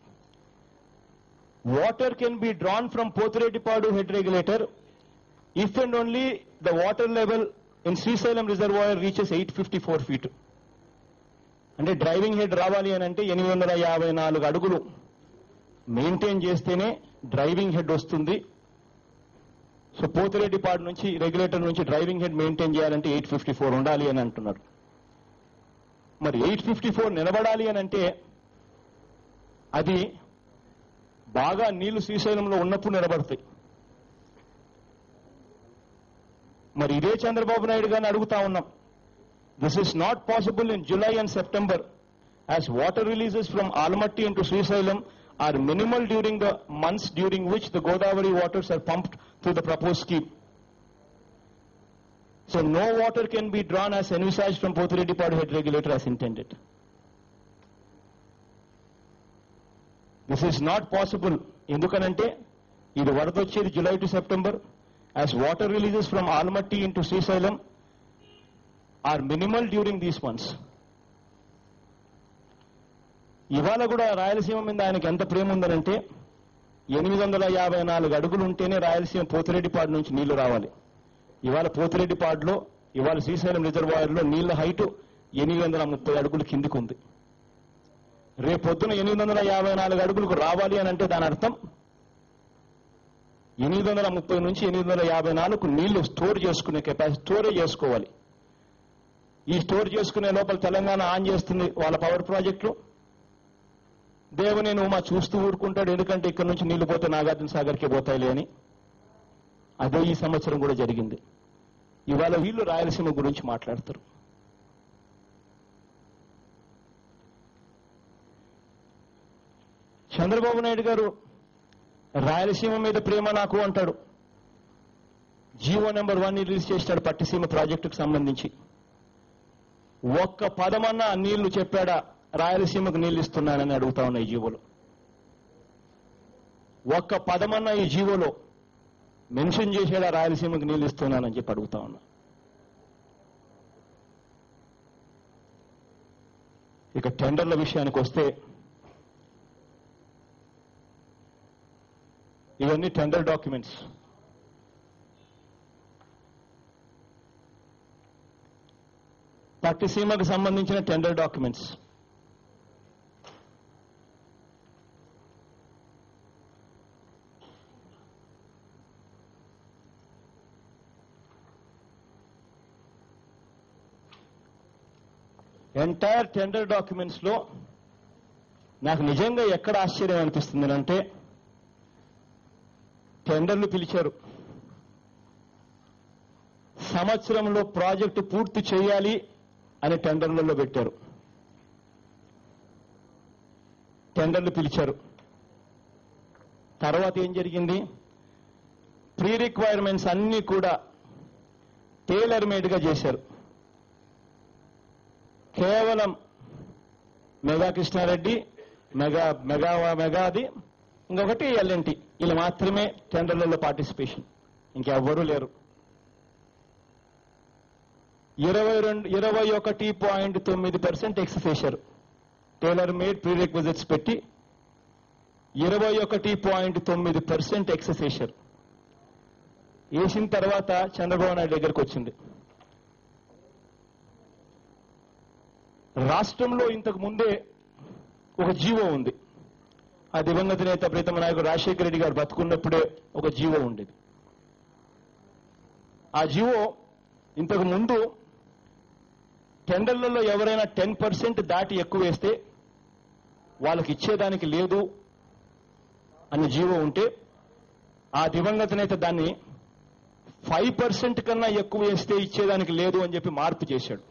water can be drawn from Pothireddypadu head regulator if and only the water level in Srisalem reservoir reaches 854 feet. అంటే డ్రైవింగ్ హెడ్ రావాలి అని అంటే ఎనిమిది వందల యాభై నాలుగు అడుగులు మెయింటైన్ చేస్తేనే డ్రైవింగ్ హెడ్ వస్తుంది సో పోతిరెడ్డిపాడు నుంచి రెగ్యులేటర్ నుంచి డ్రైవింగ్ హెడ్ మెయింటైన్ చేయాలంటే ఎయిట్ ఫిఫ్టీ ఫోర్ ఉండాలి అని అంటున్నారు మరి ఎయిట్ ఫిఫ్టీ ఫోర్ నిలబడాలి అని అంటే అది బాగా నీళ్లు శ్రీశైలంలో ఉన్నప్పుడు నిలబడతాయి మరి ఇదే చంద్రబాబు నాయుడు గారిని అడుగుతా ఉన్నాం this is not possible in July and September as water releases from Almatti into Srisailam are minimal during the months during which the Godavari waters are pumped to the propose scheme so no water can be drawn as envisaged from Pothireddypadu head regulator as intended this is not possible ఎందుకనంటే ఇది వరద వచ్చేది July to September as water releases from Almatti into Srisailam are minimal during these months ఇవాళ కూడా రాయలసీమ మీద ఆయనకి ఎంత ప్రేమ ఉందనంటే ఎనిమిది వందల యాభై నాలుగు అడుగులు ఉంటేనే రాయలసీమ పోతిరెడ్డిపాడు నుంచి నీళ్లు రావాలి ఇవాళ పోతిరెడ్డిపాడులో ఇవాళ శ్రీశైలం రిజర్వాయర్లో నీళ్ల హైటు ఎనిమిది వందల ముప్పై అడుగులు కిందికి ఉంది రేపొద్దున ఎనిమిది వందల యాభై నాలుగు అడుగులకు రావాలి అని అంటే దాని అర్థం ఎనిమిది వందల ముప్పై నుంచి ఎనిమిది వందల యాభై నాలుగు నీళ్లు స్టోర్ చేసుకునే కెపాసిటీ స్టోరేజ్ చేసుకోవాలి ఈ స్టోర్ చేసుకునే లోపల తెలంగాణ ఆన్ చేస్తుంది వాళ్ళ పవర్ ప్రాజెక్టులు దేవుని నువ్వు మా చూస్తూ ఊరుకుంటాడు ఎందుకంటే ఇక్కడ నుంచి నీళ్లు పోతే నాగార్జున సాగర్కి పోతాయిలే అని అదే ఈ సంవత్సరం కూడా జరిగింది ఇవాళ వీళ్ళు రాయలసీమ గురించి మాట్లాడతారు చంద్రబాబు నాయుడు గారు రాయలసీమ మీద ప్రేమ నాకు అంటాడు జీవో నెంబర్ వన్ రిలీజ్ చేసినాడు పట్టిసీమ ప్రాజెక్టుకు సంబంధించి ఒక్క పదమన్నా నీళ్లు చెప్పాడా రాయలసీమకు నీళ్లు ఇస్తున్నానని అడుగుతా ఉన్నా ఈ జీవోలో ఒక్క పదమన్నా ఈ జీవోలో మెన్షన్ చేసాడా రాయలసీమకు నీళ్లు ఇస్తున్నానని చెప్పి అడుగుతా ఉన్నా ఇక టెండర్ల విషయానికి వస్తే ఇవన్నీ టెండర్ డాక్యుమెంట్స్ పట్టిసీమకు సంబంధించిన tender documents entire tender documents లో నాకు నిజంగా ఎక్కడ ఆశ్చర్యం అనిపిస్తుంది అంటే టెండర్లు పిలిచారు సంవత్సరంలో ప్రాజెక్టు పూర్తి చేయాలి అని టెండర్లలో పెట్టారు టెండర్లు పిలిచారు తర్వాత ఏం జరిగింది ప్రీ రిక్వైర్మెంట్స్ అన్ని కూడా టైలర్ మేడ్గా చేశారు కేవలం మెగా కృష్ణారెడ్డి మెగా మెగా మెగాది ఇంకొకటి ఎల్ఎన్టీ వీళ్ళు మాత్రమే టెండర్లలో పార్టిసిపేషన్ ఇంకెవ్వరూ లేరు ఇరవై రెండు ఇరవై ఒకటి పాయింట్ తొమ్మిది పర్సెంట్ ఎక్స్ చేశారు టైలర్ మేడ్ ప్రీ రిక్విజిట్స్ పెట్టి ఇరవై ఒకటి పాయింట్ తొమ్మిది పర్సెంట్ ఎక్స్ చేశారు వేసిన తర్వాత చంద్రబాబు నాయుడు దగ్గరకు వచ్చింది రాష్ట్రంలో ఇంతకు ముందే ఒక జీవో ఉంది ఆ దివంగత నేత ప్రీతమ నాయకుడు రాజశేఖర రెడ్డి గారు బతుకున్నప్పుడే ఒక జీవో ఉండేది ఆ జీవో ఇంతకు ముందు టెండర్లలో ఎవరైనా టెన్ పర్సెంట్ దాటి ఎక్కువ వేస్తే వాళ్ళకి ఇచ్చేదానికి లేదు అని జీవో ఉంటే ఆ దివంగత నేత దాన్ని ఫైవ్ పర్సెంట్ కన్నా ఎక్కువ వేస్తే ఇచ్చేదానికి లేదు అని చెప్పి మార్పు చేశాడు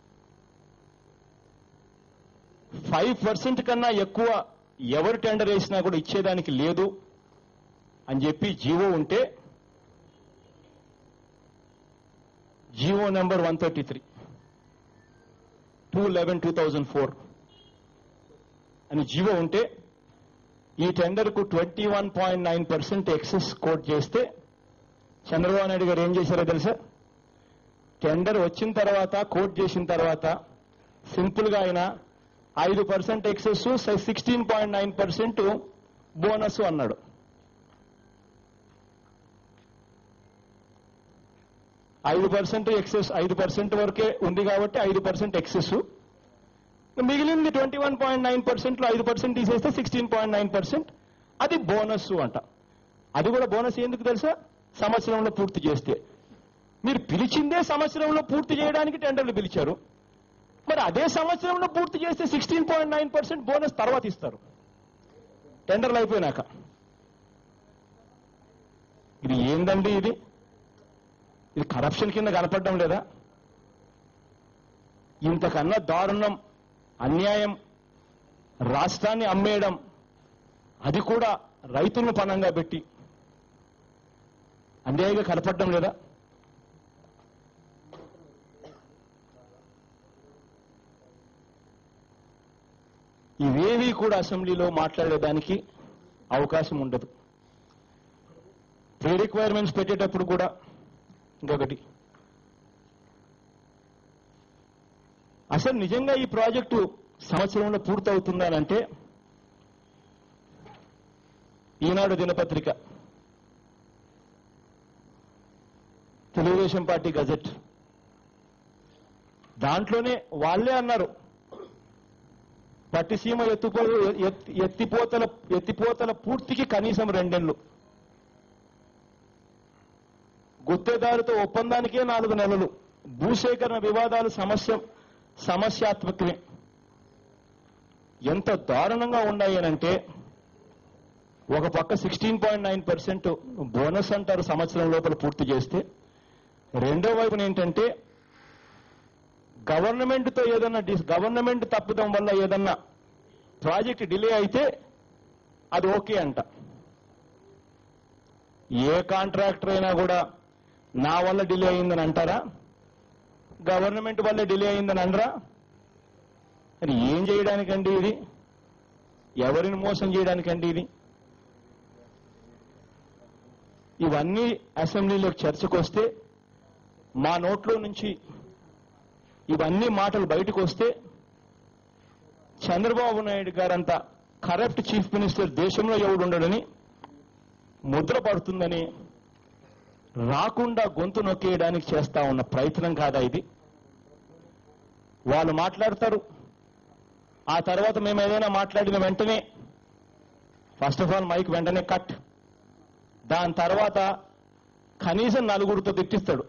ఫైవ్ పర్సెంట్ కన్నా ఎక్కువ ఎవరు టెండర్ వేసినా కూడా ఇచ్చేదానికి లేదు అని చెప్పి జీవో ఉంటే GO number one thirty three two eleven two thousand four అని జీవో ఉంటే ఈ టెండర్కు twenty one point nine percent excess quote చేస్తే చంద్రబాబు నాయుడు గారు ఏం చేశారో తెలుసా టెండర్ వచ్చిన తర్వాత కోట్ చేసిన తర్వాత సింపుల్ గా ఆయన ఐదు percent excess sixteen point nine percent bonus అన్నాడు ఐదు పర్సెంట్ ఎక్సెస్ ఐదు పర్సెంట్ వరకే ఉంది కాబట్టి ఐదు పర్సెంట్ ఎక్సెస్ మిగిలింది twenty one point nine percent లో ఐదు పర్సెంట్ తీసేస్తే సిక్స్టీన్ పాయింట్ నైన్ పర్సెంట్ అది బోనస్ అంట అది కూడా బోనస్ ఎందుకు తెలుసా సంవత్సరంలో పూర్తి చేస్తే మీరు పిలిచిందే సంవత్సరంలో పూర్తి చేయడానికి టెండర్లు పిలిచారు మరి అదే సంవత్సరంలో పూర్తి చేస్తే sixteen point nine percent bonus తర్వాత ఇస్తారు టెండర్లు అయిపోయినాక ఇది ఏందండి ఇది ఇది కరప్షన్ కింద కనపడడం లేదా ఇంతకన్నా దారుణం అన్యాయం రాష్ట్రాన్ని అమ్మేయడం అది కూడా రైతులను పణంగా పెట్టి అన్యాయంగా కనపడడం లేదా ఇవేవి కూడా అసెంబ్లీలో మాట్లాడేదానికి అవకాశం ఉండదు ప్రీ రిక్వైర్మెంట్స్ పెట్టేటప్పుడు కూడా ఇంకొకటి అసలు నిజంగా ఈ ప్రాజెక్టు సంవత్సరంలో పూర్తవుతుందానంటే ఈనాడు దినపత్రిక తెలుగుదేశం పార్టీ గజెట్ దాంట్లోనే వాళ్ళే అన్నారు పట్టిసీమ ఎత్తుపో ఎత్- ఎత్తిపోతల ఎత్తిపోతల పూర్తికి కనీసం రెండేళ్లు గుత్తేదారుతో ఒప్పందానికే నాలుగు నెలలు భూసేకరణ వివాదాలు సమస్య సమస్యాత్మకమే ఎంత దారుణంగా ఉన్నాయనంటే ఒక పక్క sixteen point nine percent bonus అంటారు సంవత్సరం లోపల పూర్తి చేస్తే రెండో వైపున ఏంటంటే గవర్నమెంట్తో ఏదన్నా డిస్ గవర్నమెంట్ తప్పుదం వల్ల ఏదన్నా ప్రాజెక్ట్ డిలే అయితే అది ఓకే అంట ఏ కాంట్రాక్టర్ అయినా కూడా నా వల్ల డిలే అయిందని అంటారా గవర్నమెంట్ వల్ల డిలే అయిందని అనరా మరి ఏం చేయడానికండి ఇది ఎవరిని మోసం చేయడానికండి ఇది ఇవన్నీ అసెంబ్లీలోకి చర్చకు వస్తే మా నోట్లో నుంచి ఇవన్నీ మాటలు బయటకు వస్తే చంద్రబాబు నాయుడు గారంత కరప్ట్ చీఫ్ మినిస్టర్ దేశంలో ఎవడు ఉండడని ముద్ర పడుతుందని రాకుండా గొంతు నొక్కేయడానికి చేస్తా ఉన్న ప్రయత్నం కాదా ఇది వాళ్ళు మాట్లాడతారు ఆ తర్వాత మేము ఏదైనా మాట్లాడిన వెంటనే ఫస్ట్ ఆఫ్ ఆల్ మైక్ వెంటనే కట్ దాని తర్వాత కనీసం నలుగురితో తిట్టిస్తాడు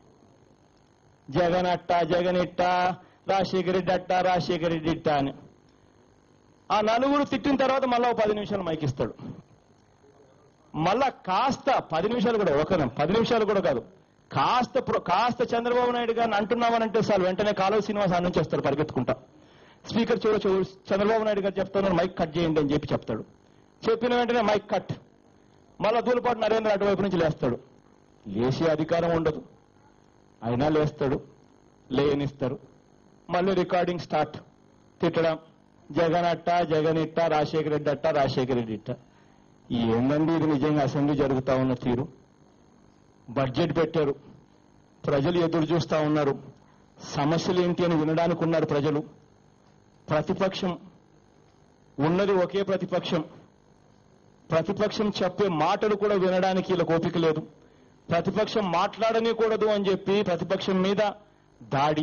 జగన్ అట్ట జగన్ ఇట్ట రాజశేఖర రెడ్డి అట్ట రాజశేఖర రెడ్డి ఇట్ట అని ఆ నలుగురు తిట్టిన తర్వాత మళ్ళా ఒక పది నిమిషాలు మైక్ ఇస్తాడు మళ్ళా కాస్త పది నిమిషాలు కూడా ఒక పది నిమిషాలు కూడా కాదు కాస్త ప్ర- కాస్త చంద్రబాబు నాయుడు గారిని అంటున్నామనంటే సార్ వెంటనే కాలువ శ్రీనివాస్ అన్నం నుంచి వస్తారు పరిగెత్తుకుంటా స్పీకర్ చూడ చూ చంద్రబాబు నాయుడు గారు చెప్తాను మైక్ కట్ చేయండి అని చెప్పి చెప్తాడు చెప్పిన వెంటనే మైక్ కట్ మళ్ళా దూలపాటు నరేంద్ర అటువైపు నుంచి లేస్తాడు లేచే అధికారం ఉండదు అయినా లేస్తాడు లేనిస్తారు మళ్ళీ రికార్డింగ్ స్టార్ట్ తిట్టడం జగన్ అట్ట జగన్ ఇట్ట రాజశేఖర రెడ్డి అట్ట రాజశేఖర రెడ్డి ఇట్ట ఏందండి ఇది నిజంగా అసెంబ్లీ జరుగుతా ఉన్న తీరు బడ్జెట్ పెట్టారు ప్రజలు ఎదురు చూస్తా ఉన్నారు సమస్యలు ఏంటి అని వినడానికి ఉన్నారు ప్రజలు ప్రతిపక్షం ఉన్నది ఒకే ప్రతిపక్షం ప్రతిపక్షం చెప్పే మాటలు కూడా వినడానికి వీళ్ళకి ఓపిక లేదు ప్రతిపక్షం మాట్లాడనీకూడదు అని చెప్పి ప్రతిపక్షం మీద దాడి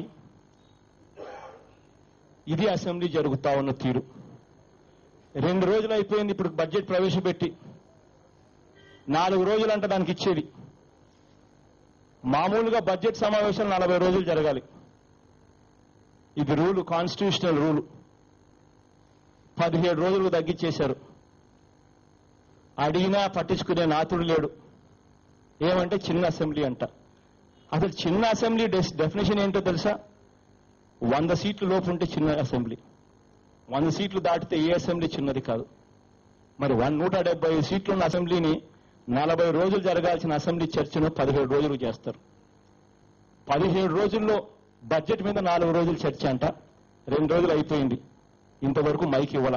ఇది అసెంబ్లీ జరుగుతా ఉన్న తీరు రెండు రోజులు అయిపోయింది ఇప్పుడు బడ్జెట్ ప్రవేశపెట్టి నాలుగు రోజులు అంట దానికి ఇచ్చేది మామూలుగా బడ్జెట్ సమావేశాలు నలభై రోజులు జరగాలి ఇది రూలు కాన్స్టిట్యూషనల్ రూలు పదిహేడు రోజులకు తగ్గించేశారు అడిగినా పట్టించుకునే నాతుడు లేడు ఏమంటే చిన్న అసెంబ్లీ అంట అసలు చిన్న అసెంబ్లీ డెఫినేషన్ ఏంటో తెలుసా వంద సీట్లు లోపు ఉంటే చిన్న అసెంబ్లీ వంద సీట్లు దాటితే ఏ అసెంబ్లీ చిన్నది కాదు మరి వన్ నూట డెబ్బై ఐదు సీట్లు ఉన్న అసెంబ్లీని నలభై రోజులు జరగాల్సిన అసెంబ్లీ చర్చను పదిహేడు రోజులు చేస్తారు పదిహేడు రోజుల్లో బడ్జెట్ మీద నాలుగు రోజులు చర్చ అంట రెండు రోజులు అయిపోయింది ఇంతవరకు మైక్ ఇవ్వాల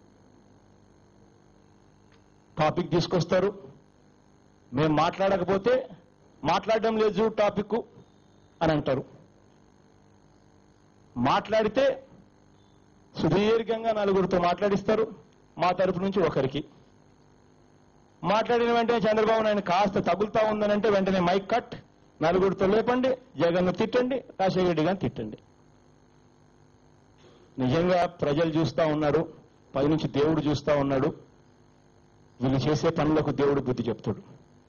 టాపిక్ తీసుకొస్తారు మేము మాట్లాడకపోతే మాట్లాడడం లేదు చూడు టాపిక్ అని అంటారు మాట్లాడితే సుదీర్ఘంగా నలుగురితో మాట్లాడిస్తారు మా తరపు నుంచి ఒకరికి మాట్లాడిన వెంటనే చంద్రబాబు నాయుడు కాస్త తగులుతా ఉందనంటే వెంటనే మైక్ కట్ నలుగురితో లేపండి జగన్ తిట్టండి రాజశేఖర రెడ్డి గారిని తిట్టండి నిజంగా ప్రజలు చూస్తా ఉన్నారు పైనుంచి దేవుడు చూస్తా ఉన్నాడు వీళ్ళు చేసే పనులకు దేవుడు బుద్ధి చెప్తాడు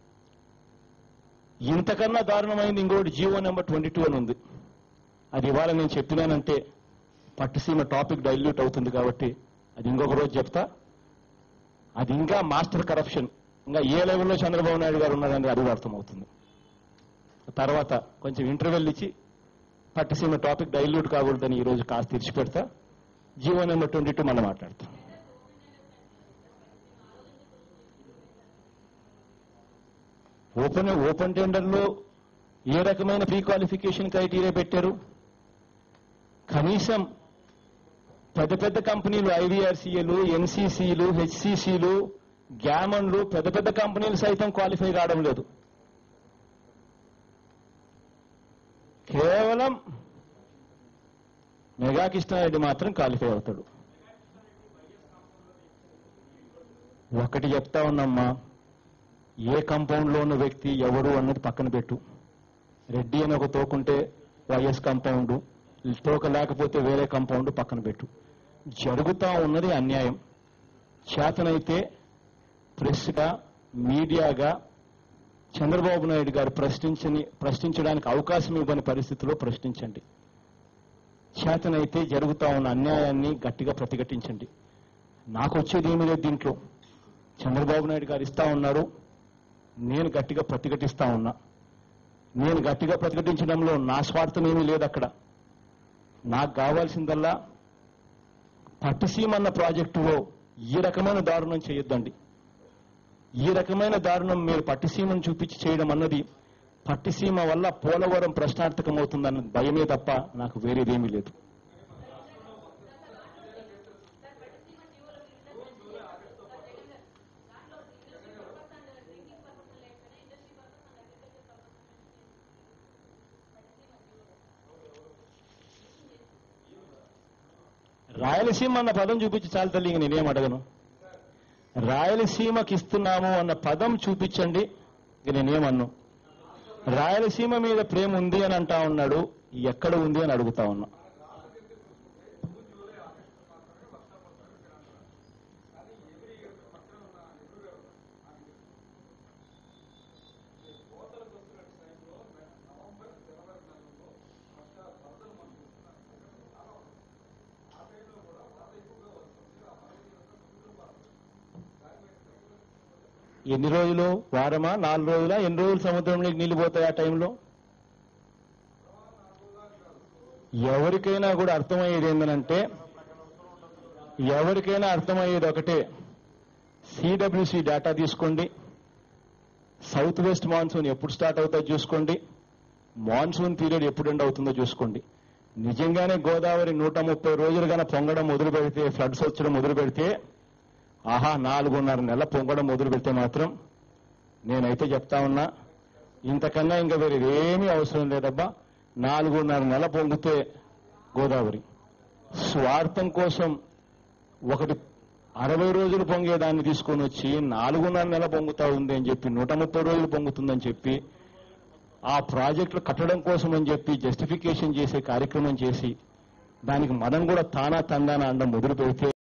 ఇంతకన్నా దారుణమైంది ఇంకోటి జీవో నెంబర్ ట్వంటీ టూ అని ఉంది అది ఇవాళ నేను చెప్పినానంటే పట్టుసీమ టాపిక్ డైల్యూట్ అవుతుంది కాబట్టి అది ఇంకొక రోజు చెప్తా అది ఇంకా మాస్టర్ కరప్షన్ ఇంకా ఏ లెవెల్లో చంద్రబాబు నాయుడు గారు ఉన్నారని అది అర్థమవుతుంది తర్వాత కొంచెం ఇంటర్వెల్ ఇచ్చి పట్టుసీమ టాపిక్ డైల్యూట్ కాకూడదని ఈ రోజు కాస్త తెరిచి పెడతా జీవో నెంబర్ ట్వంటీ టూ మనం మాట్లాడతాం ఓపెన్ ఓపెన్ టెండర్లో ఏ రకమైన ప్రీ క్వాలిఫికేషన్ క్రైటీరియా పెట్టారు కనీసం పెద్ద పెద్ద కంపెనీలు ఐవీఆర్సీఏలు ఎన్సీసీలు హెచ్సిసిలు గ్యామన్లు పెద్ద పెద్ద కంపెనీలు సైతం క్వాలిఫై కావడం లేదు కేవలం మెగా కృష్ణారెడ్డి మాత్రం క్వాలిఫై అవుతాడు ఒకటి చెప్తా ఉన్నమ్మా ఏ కాంపౌండ్ లో ఉన్న వ్యక్తి ఎవరు అన్నది పక్కన పెట్టు రెడ్డి అని ఒక తోకుంటే వైఎస్ కాంపౌండ్ తోక లేకపోతే వేరే కాంపౌండ్ పక్కన పెట్టు జరుగుతా ఉన్నది అన్యాయం చేతనైతే ప్రెస్గా మీడియాగా చంద్రబాబు నాయుడు గారు ప్రశ్నించని ప్రశ్నించడానికి అవకాశం ఇవ్వని పరిస్థితిలో ప్రశ్నించండి చేతనైతే జరుగుతా ఉన్న అన్యాయాన్ని గట్టిగా ప్రతిఘటించండి నాకు వచ్చేది ఏమీ లేదు దీంట్లో చంద్రబాబు నాయుడు గారు ఇస్తా ఉన్నారు నేను గట్టిగా ప్రతిఘటిస్తా ఉన్నా నేను గట్టిగా ప్రతిఘటించడంలో నా స్వార్థం ఏమీ లేదు అక్కడ నాకు కావాల్సిందల్లా పట్టుసీమ అన్న ప్రాజెక్టులో ఈ రకమైన దారుణం చేయొద్దండి ఈ రకమైన దారుణం మీరు పట్టిసీమను చూపించి చేయడం అన్నది పట్టిసీమ వల్ల పోలవరం ప్రశ్నార్థకమవుతుందన్న భయమే తప్ప నాకు వేరేదేమీ లేదు రాయలసీమ అన్న పదం చూపించి చాలు తల్లి ఇంక నేనేం అడగను రాయలసీమకి ఇస్తున్నాము అన్న పదం చూపించండి ఇక నేనేమన్ను రాయలసీమ మీద ప్రేమ ఉంది అని అంటా ఉన్నాడు ఎక్కడ ఉంది అని అడుగుతా ఉన్నా ఎన్ని రోజులు వారమా నాలుగు రోజులా ఎన్ని రోజులు సముద్రంలోకి నీళ్లు పోతాయి ఆ టైంలో ఎవరికైనా కూడా అర్థమయ్యేది ఏంటంటే ఎవరికైనా అర్థమయ్యేది ఒకటే సిడబ్ల్యూసి డేటా తీసుకోండి సౌత్ వెస్ట్ మాన్సూన్ ఎప్పుడు స్టార్ట్ అవుతుందో చూసుకోండి మాన్సూన్ పీరియడ్ ఎప్పుడు ఎండ్ అవుతుందో చూసుకోండి నిజంగానే గోదావరి నూట ముప్పై రోజులు గాన పొంగడం మొదలు పెడితే ఫ్లడ్స్ వచ్చడం మొదలు పెడితే ఆహా నాలుగున్నర నెల పొంగడం మొదలు పెడితే మాత్రం నేనైతే చెప్తా ఉన్నా ఇంతకన్నా ఇంకా వేరే ఏమీ అవసరం లేదబ్బా నాలుగున్నర నెల పొంగితే గోదావరి స్వార్థం కోసం ఒకటి అరవై రోజులు పొంగేదాన్ని తీసుకొని వచ్చి నాలుగున్నర నెల పొంగుతా ఉంది అని చెప్పి నూట ముప్పై రోజులు పొంగుతుందని చెప్పి ఆ ప్రాజెక్టులు కట్టడం కోసం అని చెప్పి జస్టిఫికేషన్ చేసే కార్యక్రమం చేసి దానికి మనం కూడా తానా తందానా అండం మొదలు పెడితే